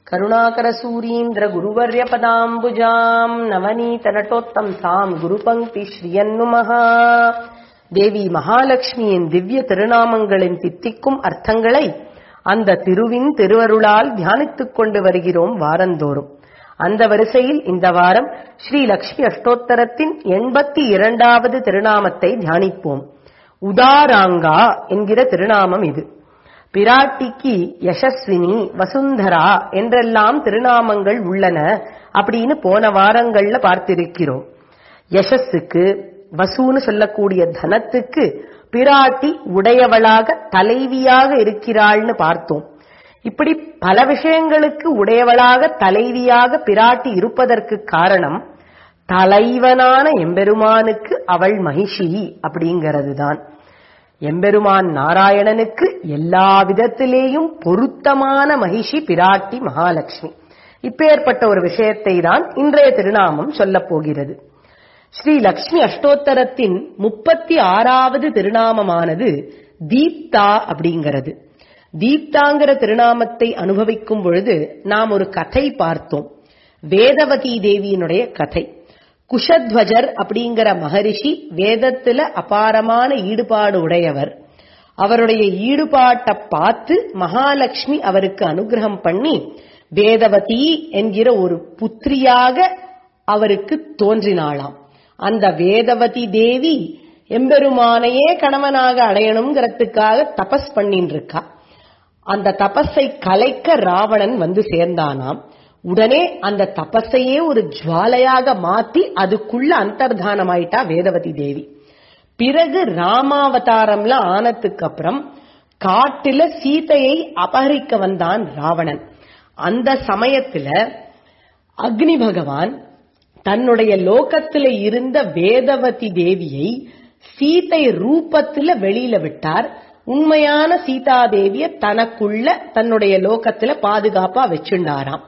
கருணாகரசூரீந்திர குருவர்யபதாம்புஜாம் நவநீதநட்டோத்தம்சாம் குருபங்கி ஸ்ரீயன்னுமஹா தேவி மகாலட்சுமியின் திவ்ய திருநாமங்களின் தித்திக்கும் அர்த்தங்களை அந்த திருவின் திருவருளால் தியானித்துக் கொண்டு வருகிறோம் வாரந்தோறும் அந்த வரிசையில் இந்த வாரம் ஸ்ரீ லக்ஷ்மி அஷ்டோத்தரத்தின் எண்பத்தி இரண்டாவது திருநாமத்தை தியானிப்போம் உதாராங்கா என்கிற திருநாமம் இது பிராட்டிக்கு யசஸ்வினி வசுந்தரா என்றெல்லாம் திருநாமங்கள் உள்ளன அப்படின்னு போன வாரங்கள்ல பார்த்திருக்கிறோம் யசஸுக்கு வசூன்னு சொல்லக்கூடிய தனத்துக்கு பிராட்டி உடையவளாக தலைவியாக இருக்கிறாள்னு பார்த்தோம் இப்படி பல விஷயங்களுக்கு உடையவளாக தலைவியாக பிராட்டி இருப்பதற்கு காரணம் தலைவனான எம்பெருமானுக்கு அவள் மகிஷி அப்படிங்கிறது தான் எம்பெருமான் நாராயணனுக்கு எல்லா விதத்திலேயும் பொருத்தமான மகிஷி பிராட்டி மகாலட்சுமி இப்பேற்பட்ட ஒரு விஷயத்தை தான் இன்றைய திருநாமம் சொல்லப் போகிறது ஸ்ரீ லக்ஷ்மி அஷ்டோத்தரத்தின் முப்பத்தி ஆறாவது திருநாமமானது தீப்தா அப்படிங்கிறது தீப்தாங்கிற திருநாமத்தை அனுபவிக்கும் பொழுது நாம் ஒரு கதை பார்த்தோம் வேதவதி தேவியினுடைய கதை குஷத்வஜர் அப்படிங்கிற மகரிஷி வேதத்துல அபாரமான ஈடுபாடு உடையவர் அவருடைய ஈடுபாட்டை பார்த்து மகாலட்சுமி அவருக்கு அனுகிரகம் பண்ணி வேதவதி என்கிற ஒரு புத்திரியாக அவருக்கு தோன்றினாளாம் அந்த வேதவதி தேவி எம்பெருமானையே கணவனாக அடையணுங்கிறதுக்காக தபஸ் பண்ணிட்டு இருக்கா அந்த தபஸை கலைக்க ராவணன் வந்து சேர்ந்தானாம் உடனே அந்த தபஸையே ஒரு ஜுவாலையாக மாத்தி அதுக்குள்ள அந்தர்தானமாயிட்டா வேதவதி தேவி பிறகு ராமாவதாரம்ல ஆனதுக்கு அப்புறம் காட்டுல சீதையை அபகரிக்க வந்தான் ராவணன் அந்த சமயத்துல அக்னி பகவான் தன்னுடைய லோகத்துல இருந்த வேதவதி தேவியை சீதை ரூபத்துல வெளியில விட்டார் உண்மையான சீதாதேவிய தனக்குள்ள தன்னுடைய லோகத்துல பாதுகாப்பா வச்சுண்டாராம்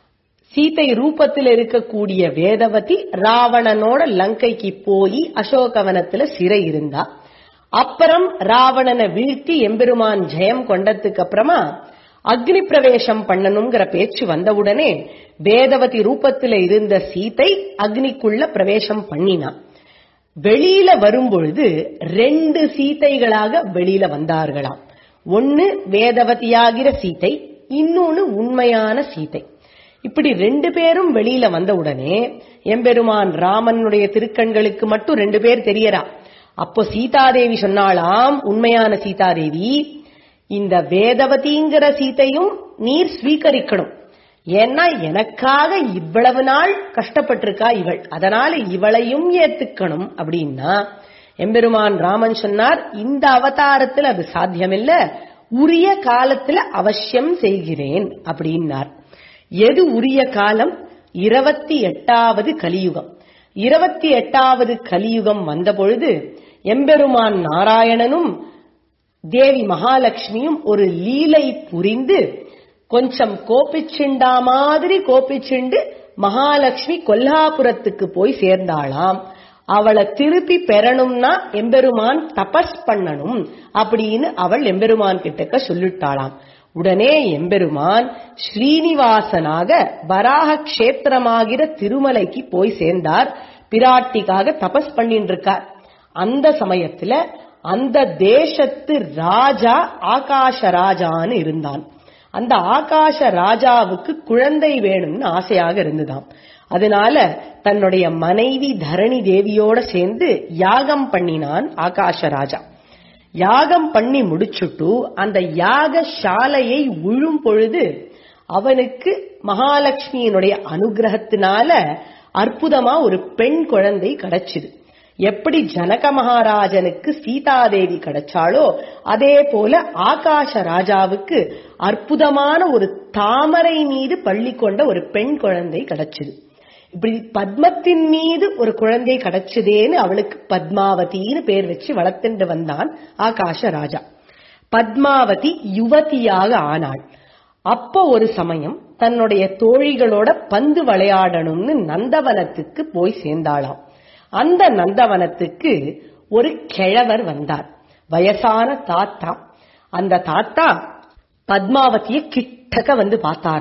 சீதை ரூபத்தில் இருக்கக்கூடிய வேதவதி ராவணனோட லங்கைக்கு போய் அசோகவனத்துல சிறை இருந்தா அப்புறம் ராவணனை வீழ்த்தி எம்பெருமான் ஜெயம் கொண்டதுக்கு அப்புறமா அக்னி பிரவேசம் பண்ணணுங்கிற பேச்சு வந்தவுடனே வேதவதி ரூபத்துல இருந்த சீதை அக்னிக்குள்ள பிரவேசம் பண்ணினா வெளியில வரும்பொழுது ரெண்டு சீதைகளாக வெளியில வந்தார்களாம் ஒன்னு வேதவதியாகிற சீதை இன்னொன்னு உண்மையான சீதை இப்படி ரெண்டு பேரும் வெளியில வந்த உடனே எம்பெருமான் ராமனுடைய திருக்கண்களுக்கு மட்டும் ரெண்டு பேர் தெரியறா அப்போ சீதாதேவி சொன்னாலாம் உண்மையான சீதாதேவி இந்த வேதவதிங்கிற சீத்தையும் நீர் ஸ்வீகரிக்கணும் ஏன்னா எனக்காக இவ்வளவு நாள் கஷ்டப்பட்டிருக்கா இவள் அதனால இவளையும் ஏத்துக்கணும் அப்படின்னா எம்பெருமான் ராமன் சொன்னார் இந்த அவதாரத்தில் அது சாத்தியமில்ல உரிய காலத்துல அவசியம் செய்கிறேன் அப்படின்னார் எது உரிய காலம் இருபத்தி எட்டாவது கலியுகம் இருபத்தி எட்டாவது கலியுகம் வந்த பொழுது எம்பெருமான் நாராயணனும் தேவி மகாலட்சுமியும் ஒரு லீலை புரிந்து கொஞ்சம் கோபிச்சுண்டா மாதிரி கோபிச்சுண்டு மகாலட்சுமி கொல்லாபுரத்துக்கு போய் சேர்ந்தாளாம் அவளை திருப்பி பெறணும்னா எம்பெருமான் தபஸ் பண்ணணும் அப்படின்னு அவள் எம்பெருமான் கிட்டக்க சொல்லிட்டாளாம் உடனே எம்பெருமான் ஸ்ரீனிவாசனாக வராக கஷேத்திரமாகிற திருமலைக்கு போய் சேர்ந்தார் பிராட்டிக்காக தபஸ் பண்ணிட்டு இருக்கார் அந்த சமயத்துல அந்த தேசத்து ராஜா ஆகாஷ ராஜான்னு இருந்தான் அந்த ஆகாஷ ராஜாவுக்கு குழந்தை வேணும்னு ஆசையாக இருந்துதாம் அதனால தன்னுடைய மனைவி தரணி தேவியோட சேர்ந்து யாகம் பண்ணினான் ஆகாஷ ராஜா யாகம் பண்ணி முடிச்சுட்டு அந்த யாக சாலையை உழும் பொழுது அவனுக்கு மகாலட்சுமியினுடைய அனுகிரகத்தினால அற்புதமா ஒரு பெண் குழந்தை கிடைச்சுது எப்படி ஜனக மகாராஜனுக்கு சீதாதேவி கிடைச்சாலோ அதே போல ஆகாஷ ராஜாவுக்கு அற்புதமான ஒரு தாமரை மீது பள்ளி கொண்ட ஒரு பெண் குழந்தை கிடைச்சது இப்படி பத்மத்தின் மீது ஒரு குழந்தை கிடைச்சதேன்னு அவளுக்கு பத்மாவதின்னு பேர் வச்சு வளர்த்துட்டு வந்தான் ஆகாஷ ராஜா பத்மாவதி யுவதியாக ஆனாள் அப்போ ஒரு சமயம் தன்னுடைய தோழிகளோட பந்து விளையாடணும்னு நந்தவனத்துக்கு போய் சேர்ந்தாளாம் அந்த நந்தவனத்துக்கு ஒரு கிழவர் வந்தார் வயசான தாத்தா அந்த தாத்தா பத்மாவதிய கிட்டக்க வந்து பார்த்தாராம்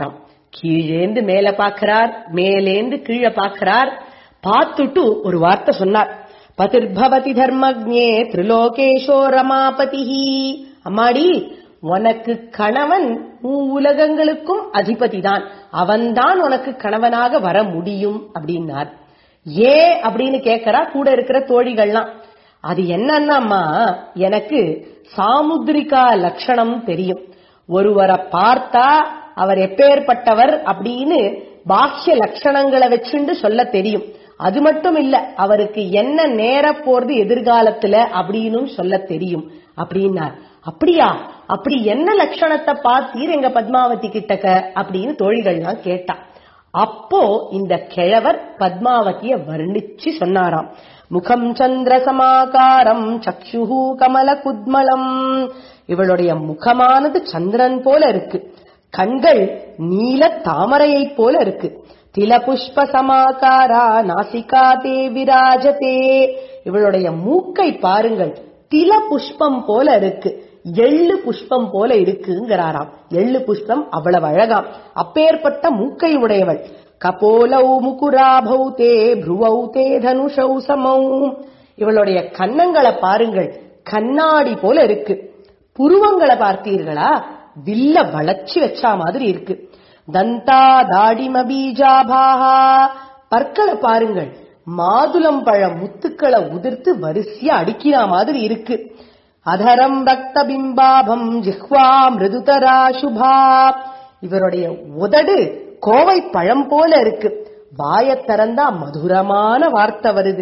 கீழேந்து மேல பாக்குறார் மேலேந்து கீழே பாக்குறார் பார்த்துட்டு ஒரு வார்த்தை சொன்னார் பதிர்பவதி தர்மஜே திரிலோகேஷோ ரமாபதிஹி அம்மாடி உனக்கு கணவன் உலகங்களுக்கும் அதிபதி தான் அவன்தான் உனக்கு கணவனாக வர முடியும் அப்படின்னார் ஏ அப்படின்னு கேக்குறா கூட இருக்கிற தோழிகள்லாம் அது என்னன்னாம்மா எனக்கு சாமுத்ரிகா லட்சணம் தெரியும் ஒருவரை பார்த்தா அவர் எப்பேற்பட்டவர் அப்படின்னு பாக்கிய லட்சணங்களை வச்சுண்டு சொல்ல தெரியும் அது மட்டும் இல்ல அவருக்கு என்ன நேர போறது எதிர்காலத்துல அப்படின்னு சொல்ல தெரியும் அப்படின்னார் அப்படியா அப்படி என்ன லட்சணத்தை பார்த்தீர் எங்க பத்மாவதி கிட்டக்க அப்படின்னு தோழிகள்லாம் கேட்டா அப்போ இந்த கிழவர் பத்மாவதிய வர்ணிச்சு சொன்னாராம் முகம் சந்திர சமாகாரம் சக்ஷுஹு கமல குத்மலம் இவளுடைய முகமானது சந்திரன் போல இருக்கு கண்கள் நீல தாமரையை போல இருக்கு தில புஷ்ப சமாகாரா நாசிகா தே விராஜதே இவளுடைய மூக்கை பாருங்கள் தில புஷ்பம் போல இருக்கு எள்ளு புஷ்பம் போல இருக்குங்கிறாராம் எள்ளு புஷ்பம் அவ்வளவு அழகாம் அப்பேற்பட்ட மூக்கை உடையவள் கபோலௌ முகுராபௌ தே புருவௌ தே தனுஷௌ சமௌ இவளுடைய கன்னங்களை பாருங்கள் கண்ணாடி போல இருக்கு புருவங்களை பார்த்தீர்களா வில்ல வளைச்சு வச்சா மாதிரி இருக்கு தந்தா தாடிம பீஜாபாஹா பற்களை பாருங்கள் மாதுளம் பழ முத்துக்களை உதிர்த்து வரிசையா அடிக்கிறா மாதிரி இருக்கு அதரம் ரக்த பிம்பாபம் ஜிஹ்வா மிருதுதரா சுபா இவருடைய உதடு கோவை பழம் போல இருக்கு வாய திறந்தா மதுரமான வார்த்தை வருது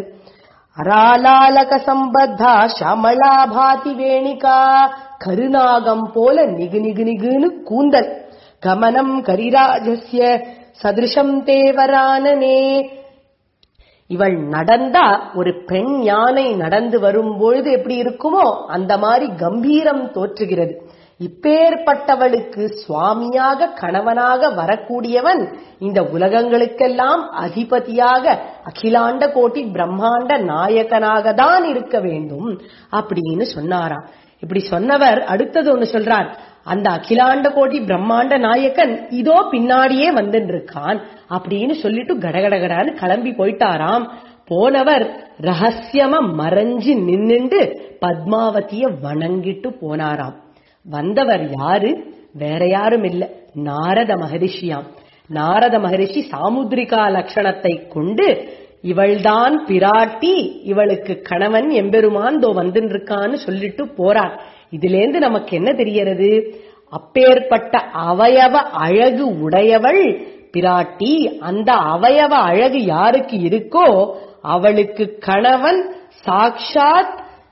அராலாலக சம்பத்தா ஷமலா பாதி வேணிகா கருநாகம் போல நிகு நிகு நிகுன்னு கூந்தல் கமனம் கரிராஜஸ்ய சதிருஷம் தேவரானனே இவள் நடந்தா ஒரு பெண் யானை நடந்து வரும்பொழுது எப்படி இருக்குமோ அந்த மாதிரி கம்பீரம் தோற்றுகிறது இப்பேற்பட்டவளுக்கு சுவாமியாக கணவனாக வரக்கூடியவன் இந்த உலகங்களுக்கெல்லாம் அதிபதியாக அகிலாண்ட கோட்டி பிரம்மாண்ட நாயகனாக தான் இருக்க வேண்டும் அப்படின்னு சொன்னாராம் இப்படி சொன்னவர் அடுத்தது ஒண்ணு சொல்றார் அந்த அகிலாண்ட கோட்டி பிரம்மாண்ட நாயகன் இதோ பின்னாடியே வந்துட்டு இருக்கான் அப்படின்னு சொல்லிட்டு கடகடகடான்னு கிளம்பி போயிட்டாராம் போனவர் ரகசியமா மறைஞ்சு நின்னுண்டு பத்மாவதிய வணங்கிட்டு போனாராம் வந்தவர் யாரு வேற யாரும் இல்ல நாரத மகரிஷியாம் நாரத மகரிஷி சாமுத்ரிகா லட்சணத்தை கொண்டு இவள்தான் பிராட்டி இவளுக்கு கணவன் எம்பெருமான் தோ வந்துன்னு இருக்கான்னு சொல்லிட்டு போறார் இதிலேந்து நமக்கு என்ன தெரியறது அப்பேற்பட்ட அவயவ அழகு உடையவள் பிராட்டி அந்த அவயவ அழகு யாருக்கு இருக்கோ அவளுக்கு கணவன் சாக்ஷாத்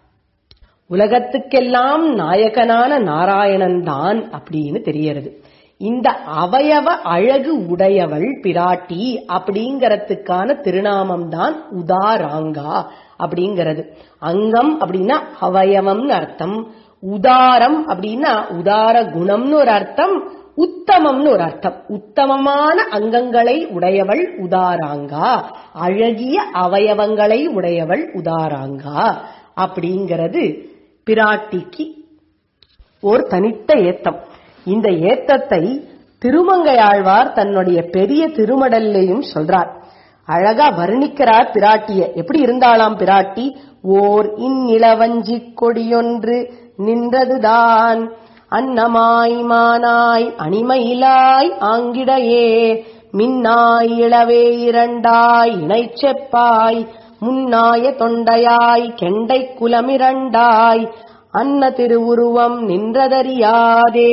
உலகத்துக்கெல்லாம் நாயகனான நாராயணன் தான் அப்படின்னு தெரியறது இந்த அவயவ அழகு உடையவள் பிராட்டி அப்படிங்கறதுக்கான திருநாமம் தான் உதாராங்கா அப்படிங்கிறது அங்கம் அப்படின்னா அவயவம்னு அர்த்தம் உதாரம் அப்படின்னா உதார குணம்னு ஒரு அர்த்தம் உத்தமம்னு ஒரு அர்த்தம் உத்தமமான அங்கங்களை உடையவள் உதாராங்கா அழகிய அவயவங்களை உடையவள் உதாராங்கா அப்படிங்கிறது பிராட்டிக்கு ஓர் தனித்த ஏத்தம் இந்த ஏத்தத்தை திருமங்கையாழ்வார் தன்னுடைய பெரிய திருமடல்லையும் சொல்றார் அழகா வர்ணிக்கிறார் பிராட்டிய எப்படி இருந்தாளாம் பிராட்டி ஓர் இந்நிலவஞ்சி கொடியொன்று நின்றதுதான் அன்னமாய் மானாய் அணிமயிலாய் ஆங்கிடையே மின்னாய் இளவே இரண்டாய் இணைச்செப்பாய் முன்னாய தொண்டையாய் கெண்டை குலமிரண்டாய் அன்ன திருவுருவம் நின்றதறியாதே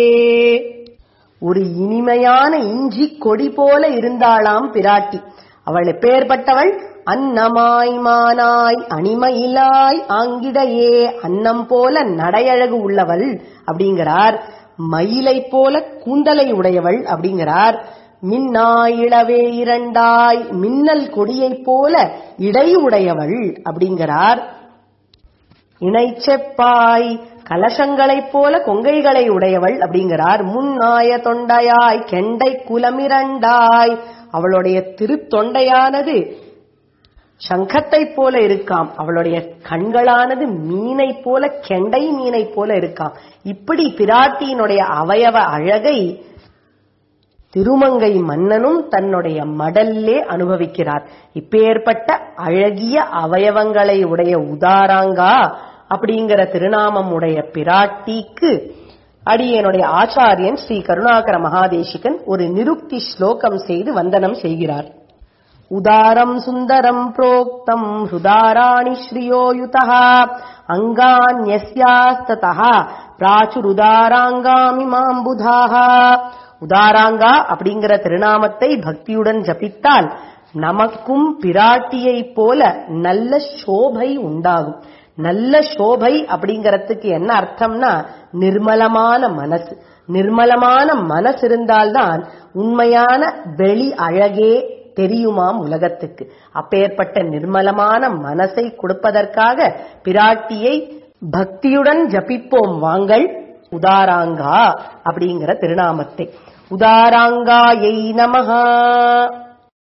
ஒரு இனிமையான இஞ்சி கொடி போல இருந்தாளாம் பிராட்டி அவள் எப்பேற்பட்டவள் அன்னமாய் மானாய் அணிமயிலாய் ஆங்கிடையே அன்னம் போல நடையழகு உள்ளவள் அப்படிங்கிறார் மயிலை போல கூந்தலை உடையவள் அப்படிங்கிறார் மின்னாய் இளவே இரண்டாய் மின்னல் கொடியைப் போல இடை உடையவள் அப்படிங்கிறார் இணைச்செப்பாய் கலசங்களைப் போல கொங்கைகளை உடையவள் அப்படிங்கிறார் முன்னாய தொண்டையாய் கெண்டை குலமிரண்டாய் அவளுடைய திருத்தொண்டையானது சங்கத்தைப் போல இருக்காம் அவளுடைய கண்களானது மீனைப் போல கெண்டை மீனைப் போல இருக்காம் இப்படி பிராட்டியினுடைய அவயவ அழகை திருமங்கை மன்னனும் தன்னுடைய மடல்லே அனுபவிக்கிறார் இப்பேற்பட்ட அழகிய அவயவங்களை உடைய உதாராங்கா அப்படிங்கிற திருநாமம் உடைய பிராட்டிக்கு அடியனுடைய ஆச்சாரியன் ஸ்ரீ கருணாகர மகாதேசிகன் ஒரு நிருக்தி ஸ்லோகம் செய்து வந்தனம் செய்கிறார் உதாரம் சுந்தரம் புரோக்தம் ஹிருதாராணி ஸ்ரீயோயுதः அங்கான்யஸ்யாஸ்ததः பிராச்சுருதாராங்காமி மாம்புதாः உதாராங்கா அப்படிங்கிற திருநாமத்தை பக்தியுடன் ஜபித்தால் நமக்கும் பிராட்டியைப் போல நல்ல சோபை உண்டாகும் நல்ல சோபை அப்படிங்கறதுக்கு என்ன அர்த்தம்னா நிர்மலமான மனசு நிர்மலமான மனசு இருந்தால்தான் உண்மையான வெளி அழகே தெரியுமாம் உலகத்துக்கு அப்பேற்பட்ட நிர்மலமான மனசை கொடுப்பதற்காக பிராட்டியை பக்தியுடன் ஜபிப்போம் வாங்கள் உதாராங்கா அப்படிங்கிற திருநாமத்தை உதாராங்காயை நமஹா